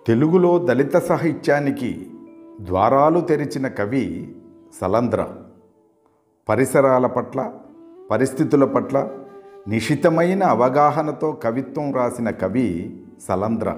తెలుగులో దళిత సాహిత్యానికి ద్వారాలు తెరిచిన కవి సలంద్ర పరిసరాల పట్ల పరిస్థితుల పట్ల నిశితమైన అవగాహనతో కవిత్వం రాసిన కవి సలంద్ర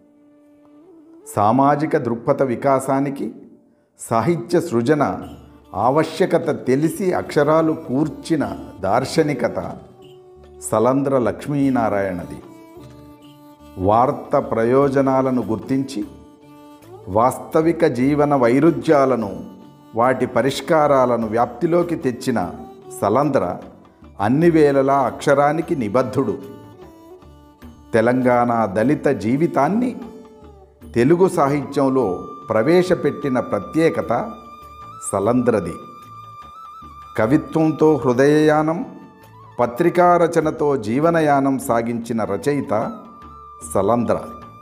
సామాజిక దృక్పథ వికాసానికి సాహిత్య సృజన ఆవశ్యకత తెలిసి అక్షరాలు కూర్చిన దార్శనికత సలంద్ర లక్ష్మీనారాయణది వార్త ప్రయోజనాలను గుర్తించి వాస్తవిక జీవన వైరుధ్యాలను వాటి పరిష్కారాలను వ్యాప్తిలోకి తెచ్చిన సలంద్ర అన్ని వేళలా అక్షరానికి నిబద్ధుడు తెలంగాణ దళిత జీవితాన్ని తెలుగు సాహిత్యంలో ప్రవేశపెట్టిన ప్రత్యేకత సలంద్రది కవిత్వంతో హృదయయానం పత్రికా రచనతో జీవనయానం సాగించిన రచయిత సలంద్ర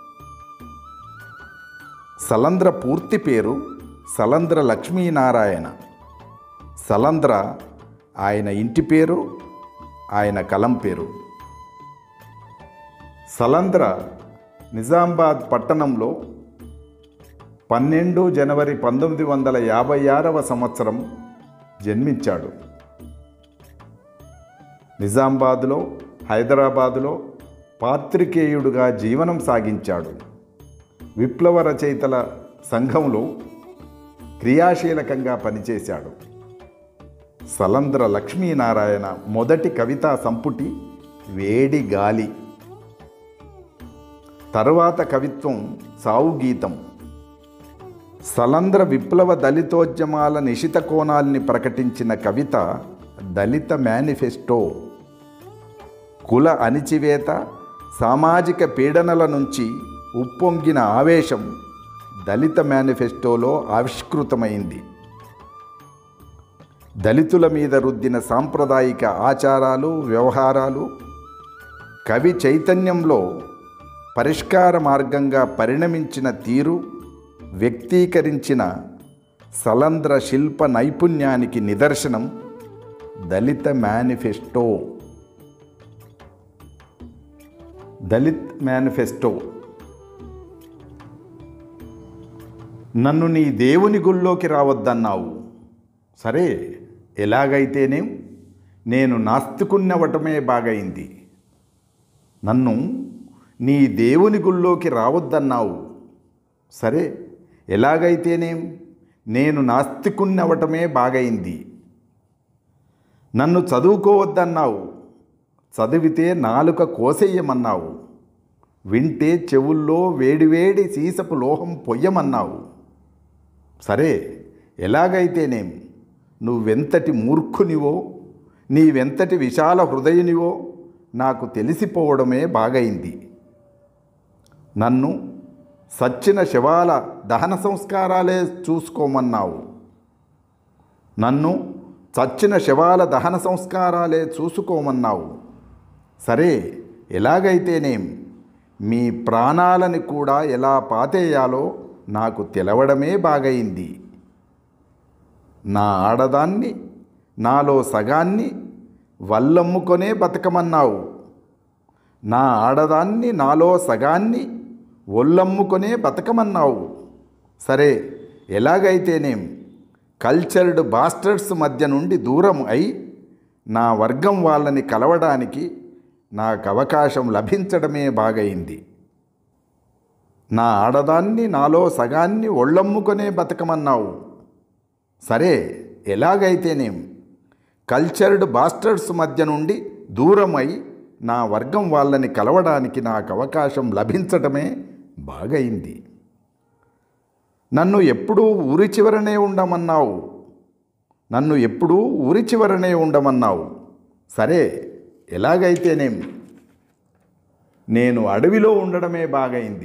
సలంద్ర పూర్తి పేరు సలంద్ర లక్ష్మీనారాయణ సలంద్ర ఆయన ఇంటి పేరు ఆయన కలం పేరు సలంద్ర నిజామాబాద్ పట్టణంలో పన్నెండు జనవరి పంతొమ్మిది వందల యాభై ఆరవ సంవత్సరం జన్మించాడు నిజామాబాద్లో హైదరాబాదులో పాత్రికేయుడుగా జీవనం సాగించాడు విప్లవ రచయితల సంఘంలో క్రియాశీలకంగా పనిచేశాడు సలంద్ర లక్ష్మీనారాయణ మొదటి కవితా సంపుటి వేడి గాలి తరువాత కవిత్వం సావు గీతం సలంద్ర విప్లవ దళితోద్యమాల నిశిత కోణాల్ని ప్రకటించిన కవిత దళిత మేనిఫెస్టో కుల అణిచివేత సామాజిక పీడనల నుంచి ఉప్పొంగిన ఆవేశం దళిత మేనిఫెస్టోలో ఆవిష్కృతమైంది దళితుల మీద రుద్దిన సాంప్రదాయిక ఆచారాలు వ్యవహారాలు కవి చైతన్యంలో పరిష్కార మార్గంగా పరిణమించిన తీరు వ్యక్తీకరించిన సలంద్ర శిల్ప నైపుణ్యానికి నిదర్శనం దళిత మేనిఫెస్టో దళిత్ మేనిఫెస్టో నన్ను నీ దేవుని గుళ్ళోకి రావద్దన్నావు సరే ఎలాగైతేనేం నేను నాస్తికున్నవటమే బాగైంది నన్ను నీ దేవుని గుళ్ళోకి రావద్దన్నావు సరే ఎలాగైతేనేం నేను నాస్తికున్నవటమే బాగైంది నన్ను చదువుకోవద్దన్నావు చదివితే నాలుక కోసేయమన్నావు వింటే చెవుల్లో వేడివేడి సీసపు లోహం పొయ్యమన్నావు సరే ఎలాగైతేనేం నువ్వెంతటి మూర్ఖునివో నీవెంతటి విశాల హృదయునివో నాకు తెలిసిపోవడమే బాగైంది నన్ను సచ్చిన శవాల దహన సంస్కారాలే చూసుకోమన్నావు నన్ను చచ్చిన శవాల దహన సంస్కారాలే చూసుకోమన్నావు సరే ఎలాగైతేనేం మీ ప్రాణాలని కూడా ఎలా పాతేయాలో నాకు తెలవడమే బాగైంది నా ఆడదాన్ని నాలో సగాన్ని వల్లమ్ముకొనే బతకమన్నావు నా ఆడదాన్ని నాలో సగాన్ని ఒల్లమ్ముకొనే బతకమన్నావు సరే ఎలాగైతేనేం కల్చర్డ్ బాస్టర్స్ మధ్య నుండి దూరం అయి నా వర్గం వాళ్ళని కలవడానికి నాకు అవకాశం లభించడమే బాగైంది నా ఆడదాన్ని నాలో సగాన్ని ఒళ్ళమ్ముకొనే బతకమన్నావు సరే ఎలాగైతేనేం కల్చర్డ్ బాస్టర్స్ మధ్య నుండి దూరమై నా వర్గం వాళ్ళని కలవడానికి నాకు అవకాశం లభించటమే బాగైంది నన్ను ఎప్పుడూ ఊరి చివరనే ఉండమన్నావు నన్ను ఎప్పుడూ ఊరి చివరనే ఉండమన్నావు సరే ఎలాగైతేనేం నేను అడవిలో ఉండడమే బాగైంది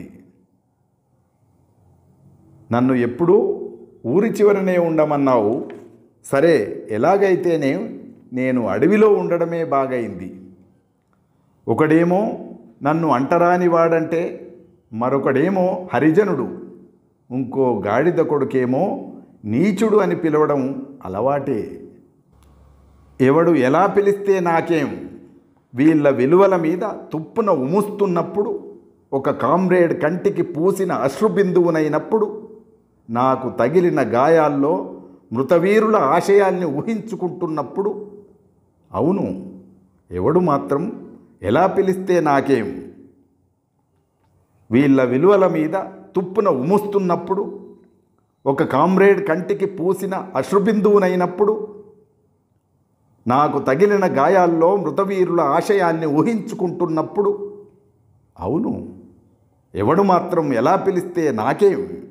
నన్ను ఎప్పుడూ ఊరి చివరనే ఉండమన్నావు సరే ఎలాగైతేనే నేను అడవిలో ఉండడమే బాగైంది ఒకడేమో నన్ను అంటరాని వాడంటే మరొకడేమో హరిజనుడు ఇంకో గాడిద కొడుకేమో నీచుడు అని పిలవడం అలవాటే ఎవడు ఎలా పిలిస్తే నాకేం వీళ్ళ విలువల మీద తుప్పున ఉముస్తున్నప్పుడు ఒక కామ్రేడ్ కంటికి పూసిన అశ్రుబిందువునైనప్పుడు నాకు తగిలిన గాయాల్లో మృతవీరుల ఆశయాల్ని ఊహించుకుంటున్నప్పుడు అవును ఎవడు మాత్రం ఎలా పిలిస్తే నాకేం వీళ్ళ విలువల మీద తుప్పున ఉముస్తున్నప్పుడు ఒక కామ్రేడ్ కంటికి పూసిన అశ్రుబిందువునైనప్పుడు నాకు తగిలిన గాయాల్లో మృతవీరుల ఆశయాల్ని ఊహించుకుంటున్నప్పుడు అవును ఎవడు మాత్రం ఎలా పిలిస్తే నాకేం